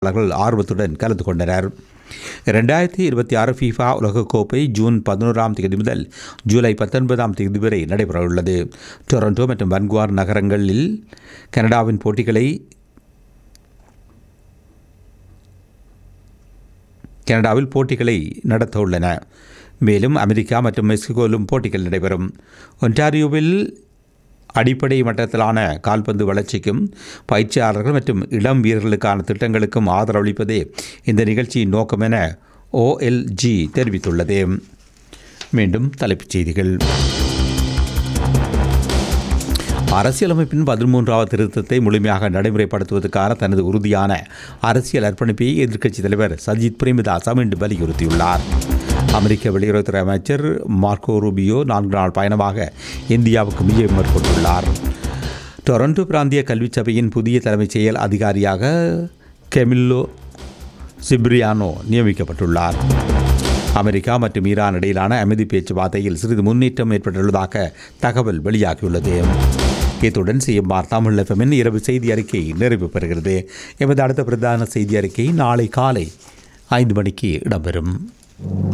அவர்கள் ஆர்வத்துடன் கலந்து கொண்டனர் ரெண்டாயிரத்தி இருபத்தி ஆறு ஃபீஃபா உலகக்கோப்பை ஜூன் பதினோராம் தேதி முதல் ஜூலை பத்தொன்பதாம் தேதி வரை நடைபெறவுள்ளது டொரண்டோ மற்றும் வன்குவார் நகரங்களில் கனடாவின் போட்டிகளை கனடாவில் போட்டிகளை நடத்த உள்ளன மேலும் அமெரிக்கா மற்றும் மெக்சிகோவிலும் போட்டிகள் நடைபெறும் ஒன்டாரியோவில் அடிப்படை மட்டத்திலான கால்பந்து வளர்ச்சிக்கும் பயிற்சியாளர்கள் மற்றும் இளம் வீரர்களுக்கான திட்டங்களுக்கும் ஆதரவளிப்பதே இந்த நிகழ்ச்சியின் நோக்கம் என ஓஎல்ஜி தெரிவித்துள்ளது மீண்டும் தலைப்புச் செய்திகள் அரசியலமைப்பின் பதிமூன்றாவது திருத்தத்தை முழுமையாக நடைமுறைப்படுத்துவதற்கான தனது உறுதியான அரசியல் அர்ப்பணிப்பை எதிர்க்கட்சித் தலைவர் சஜித் பிரேமதாசா மீண்டும் வலியுறுத்தியுள்ளார் அமெரிக்க வெளியுறவுத்துறை அமைச்சர் மார்க்கோ ரூபியோ நான்கு நாள் பயணமாக இந்தியாவுக்கு விஜயம் மேற்கொண்டுள்ளார் டொரண்டோ பிராந்திய கல்விச் சபையின் புதிய தலைமைச் செயல் அதிகாரியாக கெமில்லோ சிப்ரியானோ நியமிக்கப்பட்டுள்ளார் அமெரிக்கா மற்றும் ஈரான் இடையிலான அமைதி பேச்சுவார்த்தையில் சிறிது முன்னேற்றம் ஏற்பட்டுள்ளதாக தகவல் வெளியாகியுள்ளது இத்துடன் சிஎம்ஆர் தமிழ் எஃப்எம்மின் இரவு செய்தி அறிக்கை நிறைவு பெறுகிறது எமது அடுத்த பிரதான செய்தி அறிக்கை நாளை காலை ஐந்து மணிக்கு இடம்பெறும்